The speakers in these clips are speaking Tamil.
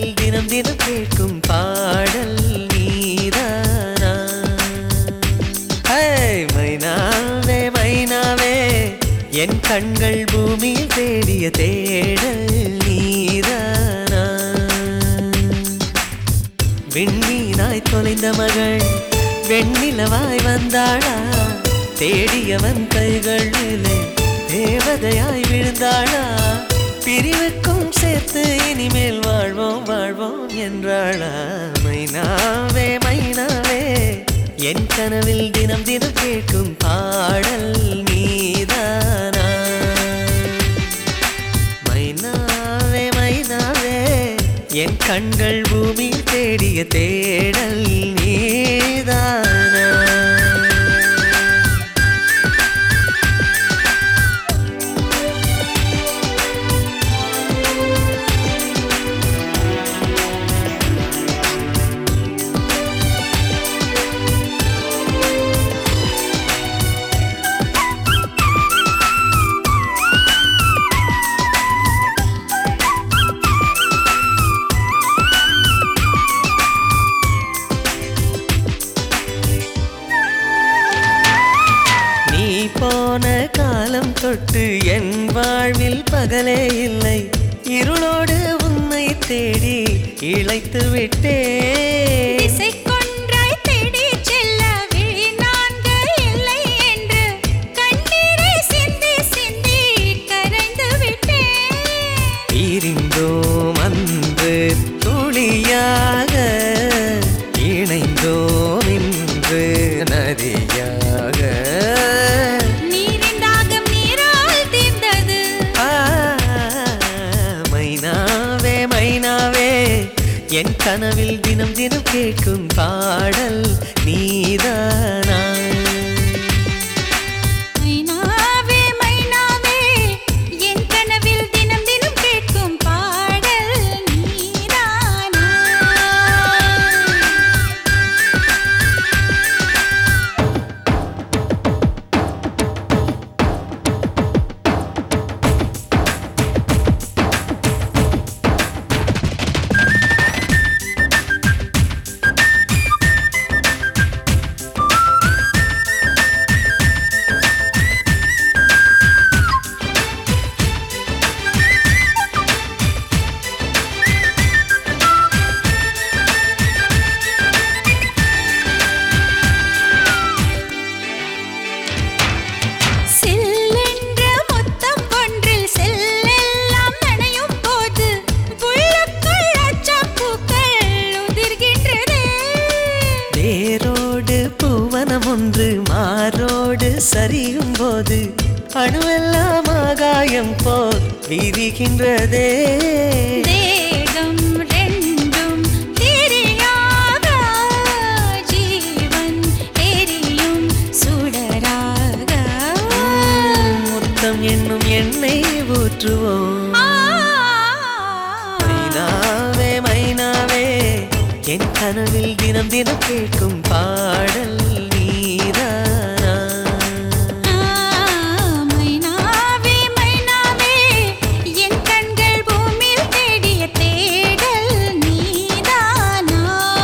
கனவில் தினம் தினம் கேட்கும் பாடல் நீதானா ஹே, மைனாவே மைனாவே என் கண்கள் பூமியில் தேடிய தேடல் நீதானா விண்மீனாய் தொலைந்த மகள் வெண்ணிலவாய் வந்தாளா தேடியவன் கைகளிலே தேவதையாய் விழுந்தாளா பிரிவுக்கும் சேர்த்து இனிமேல் வாழ்வோம் வாழ்வோம் என்றாளா மைனாவே மைனாவே என் கனவில் தினம் தினம் கேட்கும் பாடல் நீதானா மைனாவே மைனாவே என் கண்கள் பூமி தேடிய தேடல் நீதானா நீ போன காலம் தொட்டு என் வாழ்வில் பகலே இல்லை இருளோடு உன்னை தேடி இழைத்து விட்டேன் திசை கொன்றாய் தேடிச் செல்ல விழி நான்கு இல்லை என்று கண்ணீரை சிந்தி சிந்தி கரைந்து விட்டேன் பிரிந்தோம் அன்று துளியாக இணைந்தோம் இன்று நதியாக நீரின் தாகம் நீரால் தீர்ந்தது ஆ, மைனாவே மைனாவே என் கனவில் தினம் தினம் கேட்கும் பாடல் நீதானா மைனாவே மைனாவே என் கனவில் தினம் தினம் கேட்கும் பாடல் நீதானா செல்லென்ற முத்தம் ஒன்றில் செல்லெல்லாம் நனையும் போது உள்ளுக்குள் அச்சப்பூக்கள் உதிர்கின்றதே வேரோடு பூவனம் ஒன்று மாரோடு சரியும் போது அணுவெல்லாம் ஆகாயம் போல் விரிகின்றதே தேகம் ரெண்டும் திரியாக ஜீவன் எரியும் சுடராக முத்தம் என்னும் எண்ணெய் ஊற்றுவோம் ஆ. மைனாவே மைனாவே என் கனவில் தினம் தினம் கேட்கும் பாடல் நீதானா மைனாவே மைனாவே என் கண்கள் பூமியில் தேடிய தேடல் நீதானா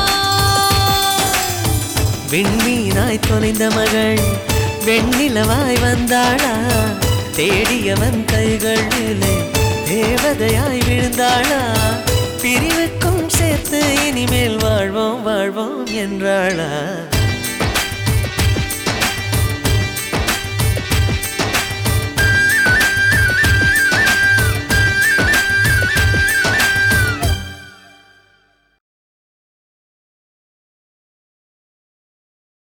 விண்மீனாய் தொலைந்த மகள் வெண்ணிலவாய் வந்தாளா தேடியவன் கைகளிலே தேவதையாய் விழுந்தாளா பிரிவுக்கும் சேர்த்து இனிமேல் வாழ்வோம் வாழ்வோம் என்றாளா